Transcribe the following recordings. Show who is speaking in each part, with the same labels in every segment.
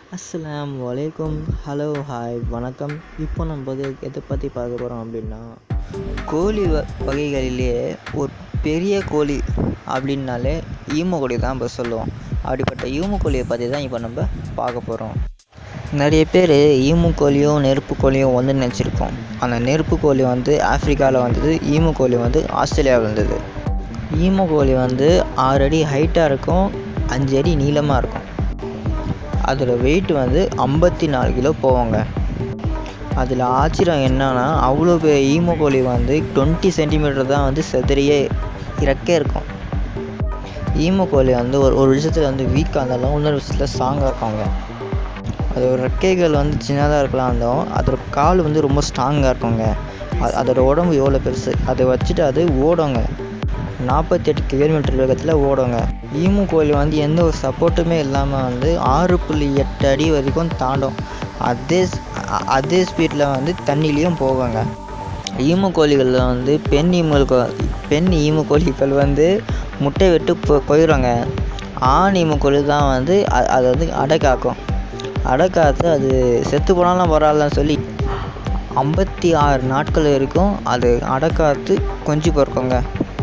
Speaker 1: அஸ்ஸலாம் வலைக்கும் hello hi வணக்கம் இப்போ நம்ம வந்து எதை பற்றி பார்க்க போகிறோம் அப்படின்னா கோழி வ வகைகளிலேயே ஒரு பெரிய கோழி அப்படின்னாலே ஈமு கோழி தான் இப்போ சொல்லுவோம் அப்படிப்பட்ட ஈமு கோழியை பற்றி தான் இப்போ நம்ம பார்க்க போகிறோம் நிறைய பேர் ஈமு கோழியும் நெருப்பு கோழியும் வந்து நினச்சிருக்கோம் அந்த நெருப்பு கோழி வந்து ஆஃப்ரிக்காவில் வந்தது ஈமு கோழி வந்து ஆஸ்திரேலியாவில் வந்தது ஈமு கோழி வந்து ஆறு அடி ஹைட்டாக இருக்கும் அஞ்சு அடி நீளமாக இருக்கும் அதோட வெயிட் வந்து ஐம்பத்தி நாலு கிலோ போவாங்க அதில் ஆச்சரியம் என்னன்னா அவ்வளோ பெரிய ஈமு கோழி வந்து டுவெண்ட்டி சென்டிமீட்டர் தான் வந்து செதறியே இறக்கே இருக்கும் ஈமு கோழி வந்து ஒரு ஒரு விஷயத்தில் வந்து வீக்காக இருந்தாலும் இன்னொரு விஷயத்தில் ஸ்ட்ராங்காக இருக்காங்க அதோட ரெக்கைகள் வந்து சின்னதாக இருக்கலாம் இருந்தோம் அதோட கால் வந்து ரொம்ப ஸ்ட்ராங்காக இருக்குங்க அது அதோட உடம்பு எவ்வளோ பெருசு அதை வச்சுட்டு அது ஓடுங்க நாற்பத்தெட்டு கிலோமீட்டர் வேகத்தில் ஓடுங்க ஈமு கோழி வந்து எந்த ஒரு சப்போர்ட்டுமே இல்லாமல் வந்து ஆறு புள்ளி எட்டு அடி வரைக்கும் தாண்டும் அதே அ- அதே ஸ்பீடில் வந்து தண்ணிலையும் போவாங்க ஈமு கோழிகளில் வந்து பெண் ஈமு பெண் ஈமு கோழிகள் வந்து முட்டை விட்டு போ போயிடுவாங்க ஆண் ஈமு கோழி தான் வந்து அ- அதை வந்து அடை காக்கும் அடை காத்து அது செத்து போனாலும் பரவாயில்லன்னு சொல்லி ஐம்பத்தி ஆறு நாட்கள் வரைக்கும் அது அடை காத்து கொஞ்சி பிறக்குங்க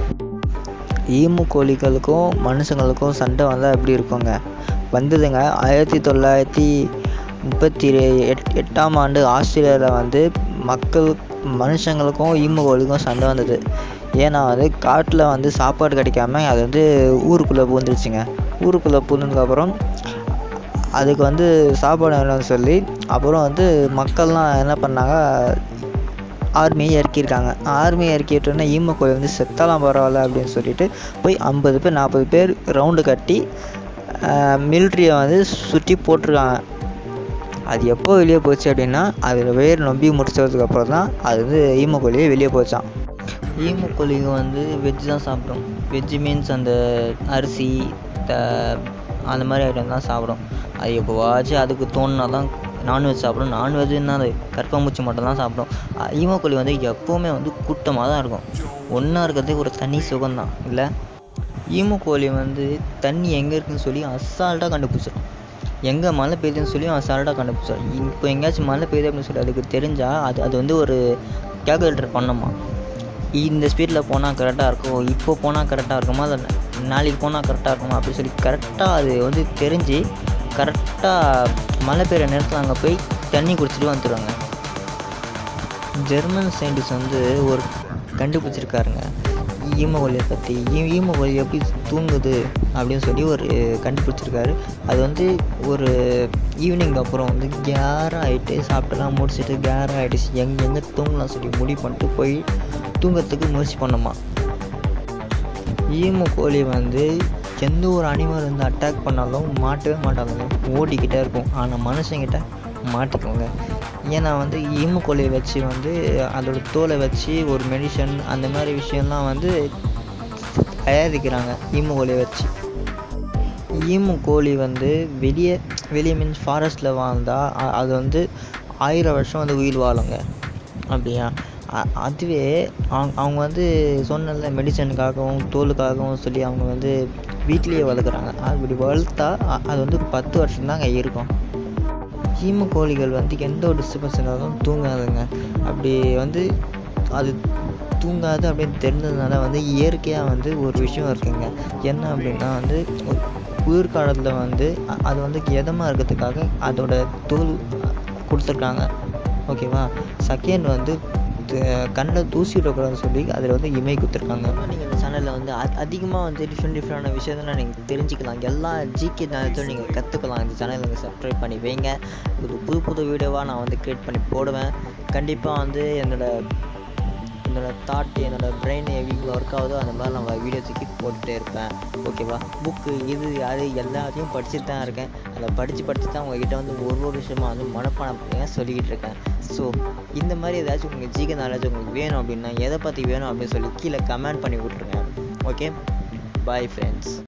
Speaker 1: ஈமு கோழிகளுக்கும் மனுஷங்களுக்கும் சண்டை வந்தால் எப்படி இருக்குங்க வந்ததுங்க ஆயிரத்தி தொள்ளாயிரத்தி முப்பத்தி ரெ- எட் எட்டாம் ஆண்டு ஆஸ்திரேலியாவில் வந்து மக்கள் மனுஷங்களுக்கும் ஈமு கோழிக்கும் சண்டை வந்தது ஏன்னா வந்து காட்டில் வந்து சாப்பாடு கிடைக்காம அது வந்து ஊருக்குள்ளே பூந்துருச்சுங்க ஊருக்குள்ளே பூந்ததுக்கப்புறம் அதுக்கு வந்து சாப்பாடு வேணும்னு சொல்லி அப்புறம் வந்து மக்கள்லாம் என்ன பண்ணாங்க ஆர்மியை இறக்கியிருக்காங்க ஆர்மியை இறக்கிட்டோன்னே ஈமக்கோழி வந்து செத்தாலாம் பரவாயில்ல அப்படின்னு சொல்லிட்டு போய் ஐம்பது பேர் நாற்பது பேர் ரவுண்டு கட்டி மிலிட்ரியை வந்து சுற்றி போட்டிருக்காங்க அது எப்போ வெளியே போச்சு அப்படின்னா அதில் வேர் நம்பி முடிச்சதுக்கப்புறம் தான் அது வந்து ஈமக்கோழியே வெளியே போச்சான் ஈமக்கோழிங்க வந்து வெஜ் தான் சாப்பிடும் வெஜ் மீன்ஸ் அந்த அரிசி த அந்த மாதிரி ஐட்டம் தான் சாப்பிடும் அது எப்போவாச்சும் அதுக்கு தோணுனா தான் நான்வெஜ் சாப்பிடும் நான்வெஜ்னா அது கற்பம்பூச்சி மட்டும் தான் சாப்பிடும் அஹ் ஈமக்கோழி வந்து எப்போவுமே வந்து கூட்டமாக தான் இருக்கும் ஒன்றா இருக்கிறதே ஒரு தனி சுகம்தான் இல்லை ஈமக்கோழி வந்து தண்ணி எங்கே இருக்குன்னு சொல்லி அசால்ட்டாக கண்டுபிடிச்சிடும் எங்கே மழை பெய்யுதுன்னு சொல்லி அசால்ட்டாக கண்டுபிடிச்சிடும் இப்போ எங்கேயாச்சும் மழை பெய்யுது அப்படின்னு சொல்லி அதுக்கு தெரிஞ்சால் அது அது வந்து ஒரு கேல்குலேட்டர் பண்ணுமா இந்த ஸ்பீடில் போனால் கரெக்டாக இருக்கும் இப்போ போனால் கரெக்டாக இருக்குமா இல்லை நாளைக்கு போனால் கரெக்டாக இருக்குமா அப்படின்னு சொல்லி கரெக்டாக அது வந்து தெரிஞ்சு கரெக்டாக மழை பெய்கிற நேரத்தில் அங்கே போய் தண்ணி குடிச்சிட்டு வந்துடுவாங்க ஜெர்மன் சயின்டிஸ்ட் வந்து ஒரு கண்டுபிடிச்சிருக்காருங்க ஈமகோலியை பற்றி ஈ ஈமகோலி எப்படி தூங்குது அப்படின்னு சொல்லி ஒரு கண்டுபிடிச்சிருக்காரு அது வந்து ஒரு ஈவினிங் அப்புறம் வந்து கேர் ஆகிட்டு சாப்பிட்டுலாம் முடிச்சுட்டு கேர் ஆகிடுச்சு எங்கே எங்கே தூங்கலாம் சொல்லி முடிவு பண்ணிட்டு போய் தூங்கறதுக்கு முயற்சி பண்ணோமா ஈமு கோழி வந்து எந்த ஒரு அனிமல் வந்து அட்டாக் பண்ணாலும் மாட்டவே மாட்டாங்க ஓடிக்கிட்டே இருக்கும் ஆனால் மனுஷங்கிட்ட மாட்டிக்குவாங்க ஏன்னா வந்து ஈமு கோழியை வச்சு வந்து அதோட தோலை வச்சு ஒரு மெடிசன் அந்த மாதிரி விஷயம்லாம் வந்து தயாரிக்கிறாங்க ஈமு கோழியை வச்சு ஈமு கோழி வந்து வெளியே வெளியே மீன்ஸ் ஃபாரஸ்ட்டில் வாழ்ந்தால் அ- அது வந்து ஆயிரம் வருஷம் வந்து உயிர் வாழுங்க அப்படியா அ- அதுவே அவங்க அவங்க வந்து சொன்னல மெடிசனுக்காகவும் தோலுக்காகவும் சொல்லி அவங்க வந்து வீட்லேயே வளர்க்குறாங்க அப்படி வளர்த்தா அ- அது வந்து பத்து வருஷம் தாங்க இருக்கும் ஈமு கோழிகள் வந்து எந்த ஒரு டிஸ்டர்பன்ஸ் இருந்தாலும் தூங்காதுங்க அப்படி வந்து அது தூங்காது அப்படின்னு தெரிஞ்சதுனால வந்து இயற்கையாக வந்து ஒரு விஷயம் இருக்குங்க என்ன அப்படின்னா வந்து ஒரு குளிர்காலத்தில் வந்து அ- அது வந்து எதமாக இருக்கிறதுக்காக அதோட தோல் கொடுத்துருக்காங்க ஓகேவா செகண்ட் வந்து கண்ணில் தூசி விடக்கூடாதுன்னு சொல்லி அதில் வந்து இமை கொடுத்துருக்காங்க நீங்கள் இந்த சேனலில் வந்து அ அதிகமாக வந்து டிஃப்ரெண்ட் டிஃப்ரெண்டான விஷயத்தெல்லாம் நீங்கள் தெரிஞ்சுக்கலாம் எல்லா ஜிகே நாளத்தையும் நீங்கள் கற்றுக்கலாம் இந்த சேனலில் வந்து சப்ஸ்கிரைப் பண்ணி வைங்க இது புது புது வீடியோவாக நான் வந்து க்ரியேட் பண்ணி போடுவேன் கண்டிப்பாக வந்து என்னோட என்னோட தாட் என்னோட பிரெயின் எப்படி ஒர்க் ஆகுதோ அந்த மாதிரி நான் வீடியோ தூக்கி போட்டுகிட்டே இருப்பேன் ஓகேவா புக்கு இது அது எல்லாத்தையும் படிச்சுட்டு தான் இருக்கேன் அதை படித்து படித்து தான் உங்ககிட்ட வந்து ஒரு ஒரு விஷயமா வந்து மனப்பாடம் பண்ணி சொல்லிக்கிட்டு இருக்கேன் ஸோ இந்த மாதிரி ஏதாச்சும் உங்களுக்கு ஜிகே நாலேஜ் உங்களுக்கு வேணும் அப்படின்னா எதை பற்றி வேணும் அப்படின்னு சொல்லி கீழே கமெண்ட் பண்ணி விட்ருங்க ஓகே பாய் ஃப்ரெண்ட்ஸ்